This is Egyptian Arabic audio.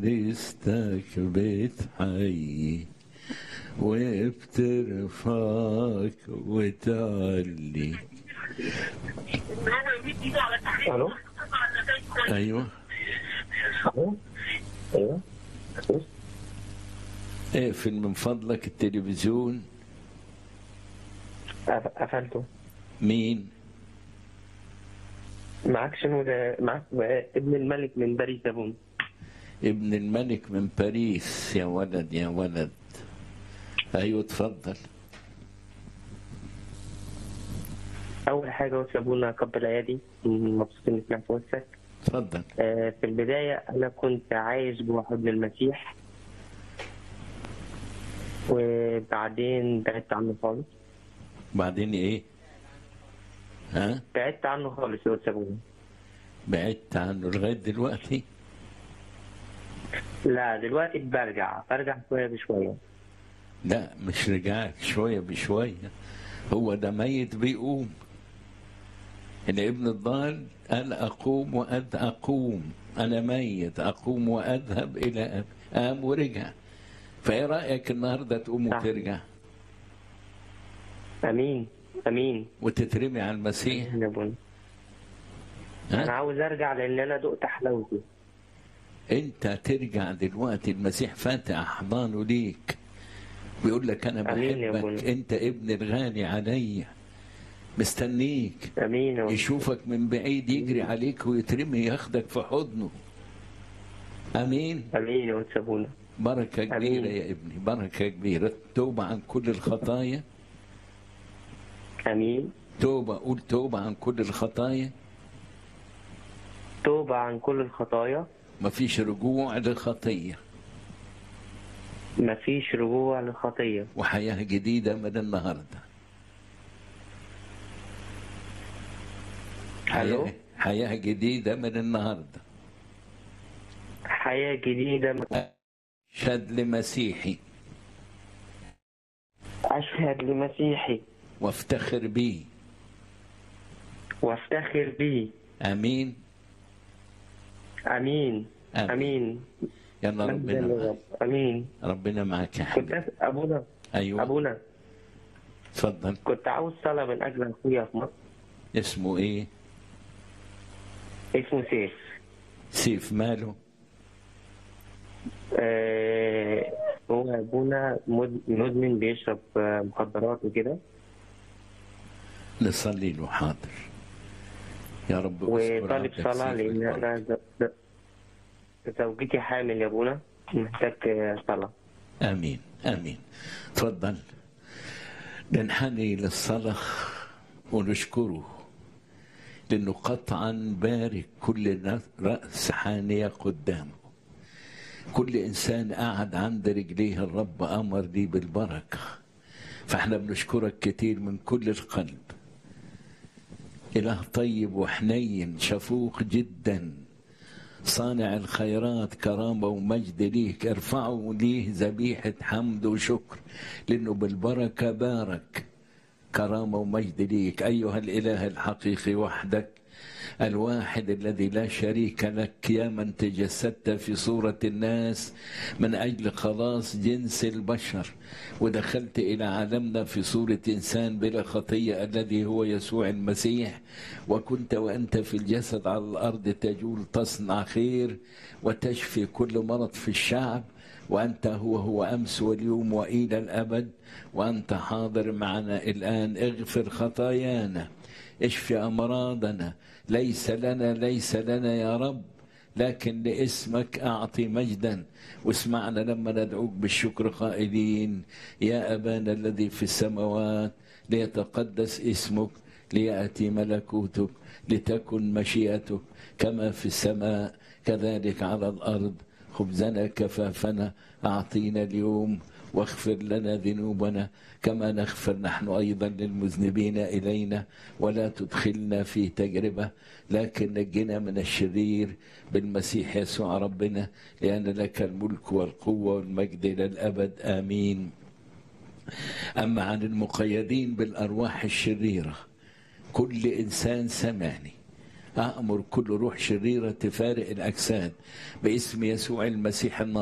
كنيستك بتحيي وبترفعك وتعلي الو ايوه الو ايوه بص. اقفل من فضلك التلفزيون قف- قفلته مين معاك شنو ده معاك ابن الملك من باريس زبون ابن الملك من باريس يا ولد يا ولد ايوه اتفضل اول حاجه بص يا ابونا قبل ايادي مبسوط اني سمعت وسك اتفضل آه، في البدايه انا كنت عايش جوه حضن المسيح وبعدين بعدت عنه خالص بعدين ايه ها بعدت عنه خالص يا أستاذ أبونا بعدت عنه لغايه دلوقتي لا دلوقتي برجع برجع شويه بشويه لا مش رجعت شويه بشويه هو ده ميت بيقوم الابن الضال قال اقوم وأد اقوم انا ميت اقوم واذهب الى أب قام ورجع فايه رايك النهارده تقوم صح. وترجع امين امين وتترمي على المسيح يا ابونا انا ها؟ عاوز ارجع لان انا دقت حلاوته انت ترجع دلوقتي المسيح فاتح احضانه ليك بيقول لك انا آمين يا بحبك أبونا. انت ابن الغالي عليا مستنيك امين يا أبونا. يشوفك من بعيد يجري عليك ويترمي ياخدك في حضنه امين امين يا أستاذ أبونا بركه آمين. كبيره يا ابني بركه كبيره توبه عن كل الخطايا امين توبه قول توبه عن كل الخطايا توبه عن كل الخطايا مفيش رجوع لخطيه مفيش رجوع للخطيه وحياه جديده من النهارده ألو؟ حياه حياه جديده من النهارده حياه جديده شد لمسيحي اشهد لمسيحي وافتخر بيه وافتخر بيه امين امين آمين. امين يلا مجدا ربنا معاك للرب امين ربنا معاك يا كنت حبيبي أس- ابونا ايوه ابونا اتفضل كنت عاوز صلاه من اجل اخويا في مصر اسمه ايه اسمه سيف سيف ماله آه هو ابونا مد- مدمن بيشرب آه، مخدرات وكده نصلي له حاضر يا رب اذكر وطالب عبدك صلاه سيف لان البركة. انا ز- ز- زوجتي حامل يا ابونا محتاج آه، صلاه امين امين تفضل ننحني للصلاه ونشكره لانه قطعا بارك كل ن- راس حانيه قدامه كل انسان قعد عند رجليه الرب امر لي بالبركه فاحنا بنشكرك كتير من كل القلب اله طيب وحنين شفوق جدا صانع الخيرات كرامة ومجد ليك ارفعوا ليه ذبيحة حمد وشكر لأنه بالبركة بارك كرامة ومجد ليك أيها الإله الحقيقي وحدك الواحد الذي لا شريك لك يا من تجسدت في صورة الناس من أجل خلاص جنس البشر ودخلت إلى عالمنا في صورة إنسان بلا خطية الذي هو يسوع المسيح وكنت وأنت في الجسد على الأرض تجول تصنع خير وتشفي كل مرض في الشعب وأنت هو هو أمس واليوم وإلى الأبد وأنت حاضر معنا الآن اغفر خطايانا اشفي أمراضنا ليس لنا ليس لنا يا رب لكن لاسمك أعطي مجدا واسمعنا لما ندعوك بالشكر قائلين يا أبانا الذي في السماوات ليتقدس اسمك ليأتي ملكوتك لتكن مشيئتك كما في السماء كذلك على الأرض خبزنا كفافنا أعطينا اليوم واغفر لنا ذنوبنا كما نغفر نحن أيضا للمذنبين إلينا ولا تدخلنا في تجربة لكن نجنا من الشرير بالمسيح يسوع ربنا لأن لك الملك والقوة والمجد إلى الأبد آمين أما عن المقيدين بالأرواح الشريرة كل إنسان سمعني أأمر كل روح شريرة تفارق الأجساد باسم يسوع المسيح الناصر